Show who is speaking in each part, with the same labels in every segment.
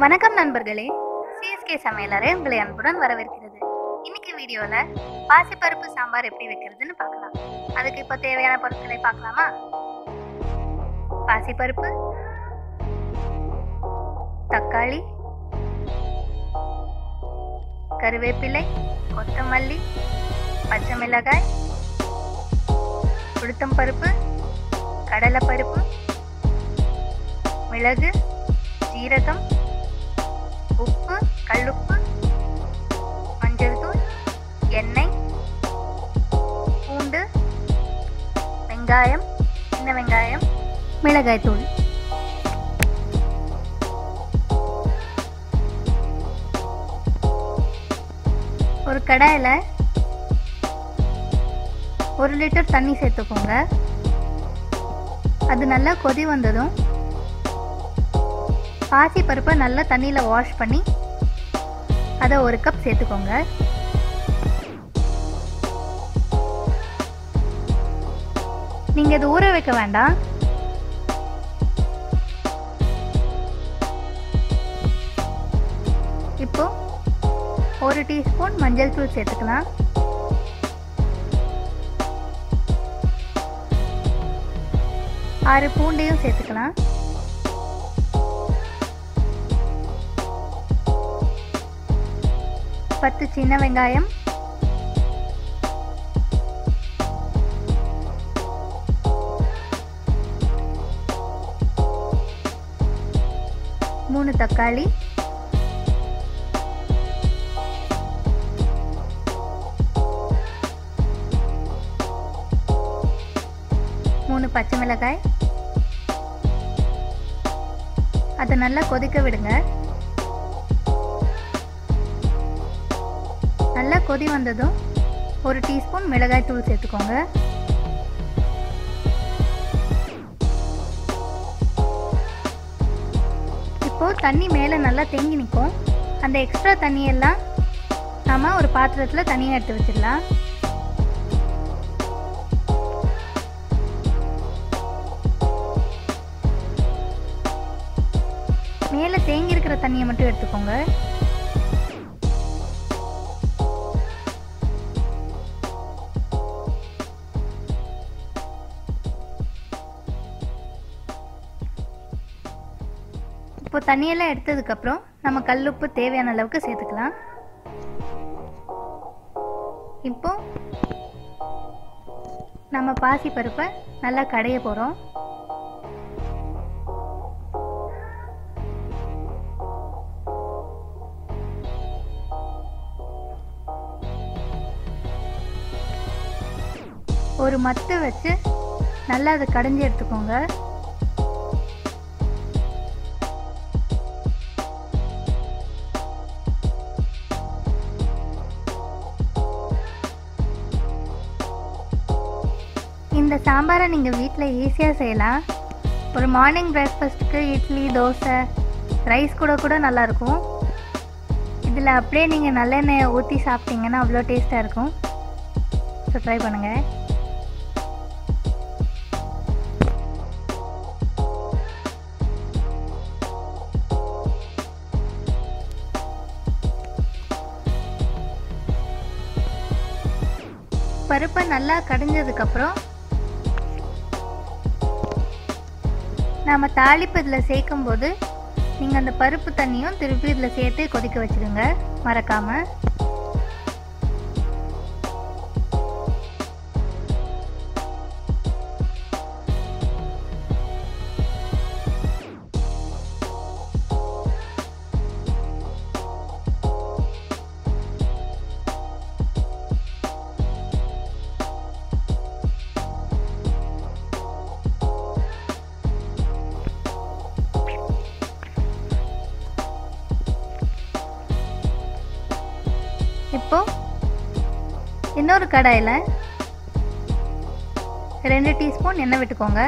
Speaker 1: வணக்கம் நண்பர்களே சிஎஸ்கே சமையலறை உங்களை அன்புடன் வரவேற்கிறது இன்னைக்கு வீடியோல பாசிப்பருப்பு சாம்பார் எப்படி வைக்கிறதுன்னு பார்க்கலாம் அதுக்கு இப்போ தேவையான பொருட்களை பார்க்கலாமா பாசிப்பருப்பு தக்காளி கருவேப்பிலை கொத்தமல்லி பச்சை மிளகாய் உளுத்தம் பருப்பு கடலைப்பருப்பு மிளகு ஜீரகம் உப்பு கல்லுப்பு மஞ்சள் தூள் எண்ணெய் பூண்டு வெங்காயம் சின்ன வெங்காயம் மிளகாய் தூள் ஒரு கடாயில் ஒரு லிட்டர் தண்ணி சேர்த்துக்கோங்க அது நல்லா கொதி வந்ததும் பாசி பருப்பை நல்லா தண்ணியில் வாஷ் பண்ணி அதை ஒரு கப் சேர்த்துக்கோங்க நீங்கள் இது ஊற வைக்க வேண்டாம் இப்போ ஒரு டீஸ்பூன் மஞ்சள் தூள் சேர்த்துக்கலாம் ஆறு பூண்டையும் சேர்த்துக்கலாம் பத்து சின்ன வெங்காயம் மூணு தக்காளி மூணு பச்சை மிளகாய் அதை நல்லா கொதிக்க விடுங்க நல்லா கொதி வந்ததும் ஒரு டீஸ்பூன் மிளகாய் தூள் சேர்த்துக்கோங்க இப்போ தண்ணி மேலே நல்லா தேங்கி நிற்கும் அந்த எக்ஸ்ட்ரா தண்ணியெல்லாம் நாம் ஒரு பாத்திரத்தில் தனியாக எடுத்து வச்சிடலாம் மேலே தேங்கி இருக்கிற தண்ணியை மட்டும் எடுத்துக்கோங்க இப்போ தண்ணியெல்லாம் எடுத்ததுக்கப்புறம் நம்ம கல்லுப்பு தேவையான அளவுக்கு சேர்த்துக்கலாம் இப்போ நம்ம பாசி பருப்பை நல்லா கடைய போகிறோம் ஒரு மத்து வச்சு நல்லா அதை கடைஞ்சி எடுத்துக்கோங்க இந்த சாம்பாரை நீங்கள் வீட்டில் ஈஸியாக செய்யலாம் ஒரு மார்னிங் பிரேக்ஃபாஸ்ட்டுக்கு இட்லி தோசை ரைஸ் கூட கூட நல்லாயிருக்கும் இதில் அப்படியே நீங்கள் நல்லெண்ணெயை ஊற்றி சாப்பிட்டீங்கன்னா அவ்வளோ டேஸ்ட்டாக இருக்கும் ஸோ ட்ரை பண்ணுங்கள் பருப்பை நல்லா கடைஞ்சதுக்கப்புறம் நாம் தாளிப்பு இதில் சேர்க்கும் போது நீங்கள் அந்த பருப்பு தண்ணியும் திருப்பி இதில் சேர்த்து கொதிக்க வச்சுருங்க மறக்காமல் இப்போ இன்னொரு கடாயில் ரெண்டு டீஸ்பூன் எண்ணெய் விட்டுக்கோங்க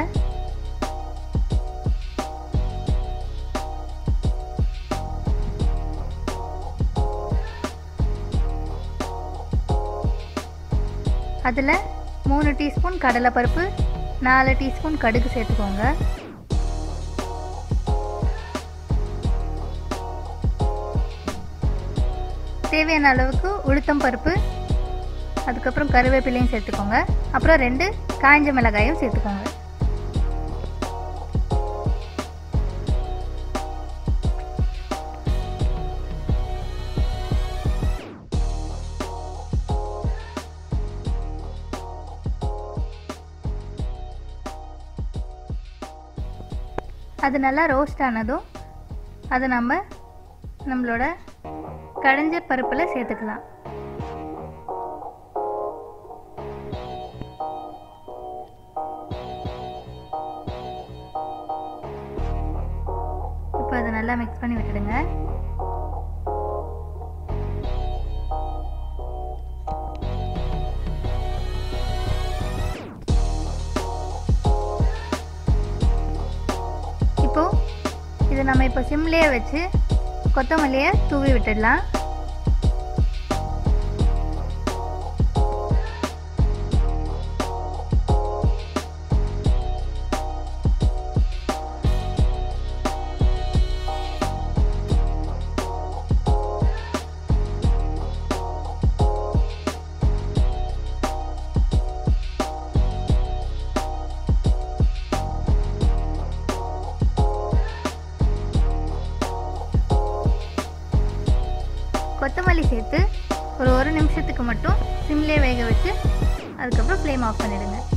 Speaker 1: அதில் மூணு டீஸ்பூன் கடலைப்பருப்பு நாலு டீஸ்பூன் கடுகு சேர்த்துக்கோங்க தேவையான அளவுக்கு உளுத்தம் பருப்பு அதுக்கப்புறம் கருவேப்பிலையும் சேர்த்துக்கோங்க அப்புறம் ரெண்டு காய்ஞ்ச மிளகாயும் சேர்த்துக்கோங்க அது நல்லா ரோஸ்ட் ஆனதும் அதை நம்ம நம்மளோட கடைஞ்ச பருப்பில் சேர்த்துக்கலாம் இப்போ அதை நல்லா மிக்ஸ் பண்ணி விட்டுடுங்க இப்போ இதை நம்ம இப்போ சிம்லேயே வச்சு கொத்தமல்லியை தூவி விட்டுடலாம் கொத்தமல்லி சேர்த்து ஒரு ஒரு நிமிஷத்துக்கு மட்டும் சிம்லேயே வேக வச்சு அதுக்கப்புறம் ஃப்ளேம் ஆஃப் பண்ணிடுங்க